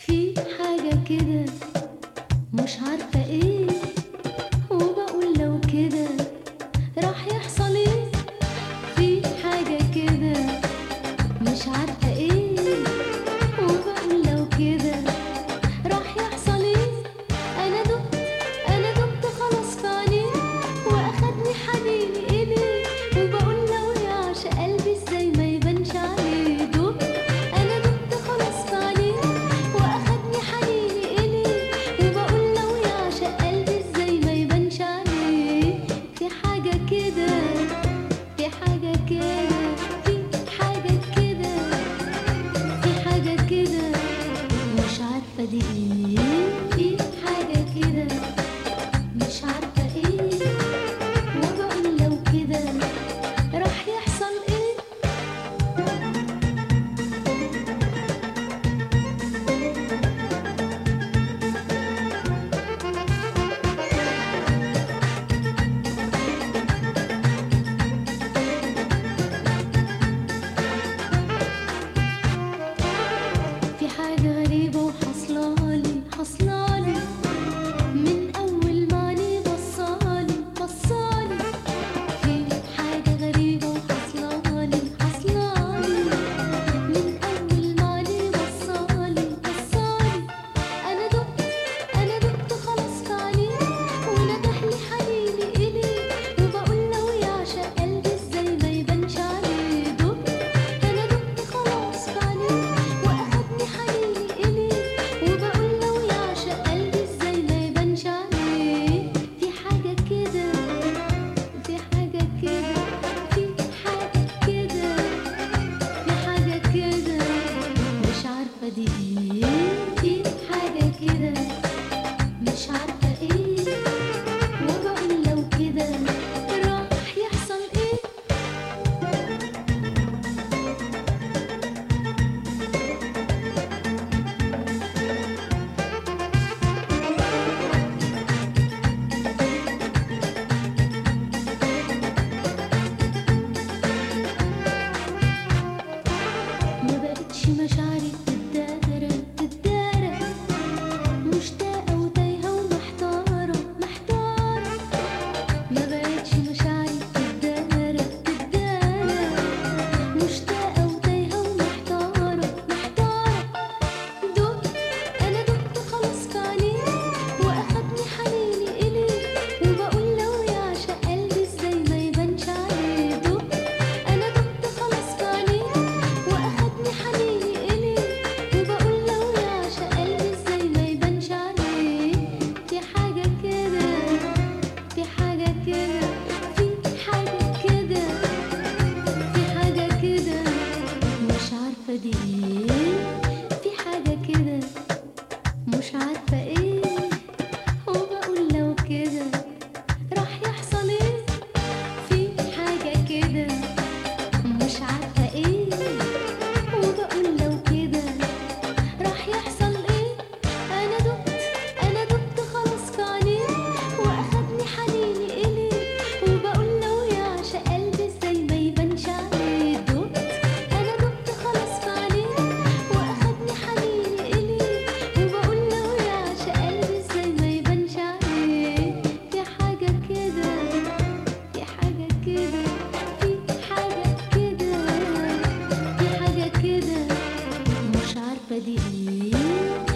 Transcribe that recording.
في حاجة كده مش عارفة ايه وبقول لو كده راح يحصل ايه في حاجة كده مش عارفة ايه وبقول لو كده راح يحصل ايه انا دقت انا دقت خلاص في عينيه واخدني حنيني اليه وبقول لو يعشق قلبي ازاي ما يبانش عليه دقت انا دقت خلاص في عينيه واخدني حنيني اليه وبقول لو يعشق قلبي ازاي ما يبانش عليه في حاجة كده في حاجة كده في حاجة كده في حاجة كده مش عارفة دي ايه في حاجة كده مش عارفة ايه وبقول لو كده راح يحصل ايه في حاجة غريبة وحصلالي حصلالي من أول ما عينيه بصالي بصالي في حاجة غريبة وحصلالي حصلالي من أول ما عينيه بصالي بصالي أنا دقت أنا دقت خلاص في عينيه وندهلي حنيني إليه وبقول لو يعشق قلبي ازاي ما يبانش عليه دقت أنا دقت خلاص في عينيه وأخدني حنيني إليه وبقول لو يعشق قلبي ازاي ما يبانش عليه في حاجة كده في حاجة كده في حاجة كده في حاجة كده مش عارفة دي ايه في حاجة كده مش عارفة ايه وبقول لو كده راح يحصل ايه ما بقتش مشاعري تتدارى تتدارى مشتاقة وتايهة ومحتارة محتارة ما بقتش مشاعري تتدارى تتدارى مشتاقة وتايهة ومحتارة محتارة دقت أنا دقت خلاص في عينيه وأخدني حنيني إليه وبقول لو يعشق قلبي ازاي ما يبانش عليه دقت أنا دقت خلاص في عينيه وأخدني حنيني إليه وبقول لو يعشق قلبي ازاي ما يبانش عليه في حاجة كده في حاجة كده في حاجة كده في حاجة كده مش عارفة دي ايه في حاجة كده مش عارفة ايه وبقول لو كده راح يحصل ايه في حاجة كده مش عارفة ايه وبقول لو كده راح يحصل ايه انا دقت انا دقت خلاص في عينيه واخدني حنيني اليه وبقول لو يعشق قلبي ازاي ما يبانش عليه دقت انا دقت خلاص في عينيه واخدني حنيني اليه وبقول لو يعشق قلبي ازاي ما يبانش عليه في حاجة كده في حاجة كده في حاجة كده في حاجة كده مش عارفة دي ايه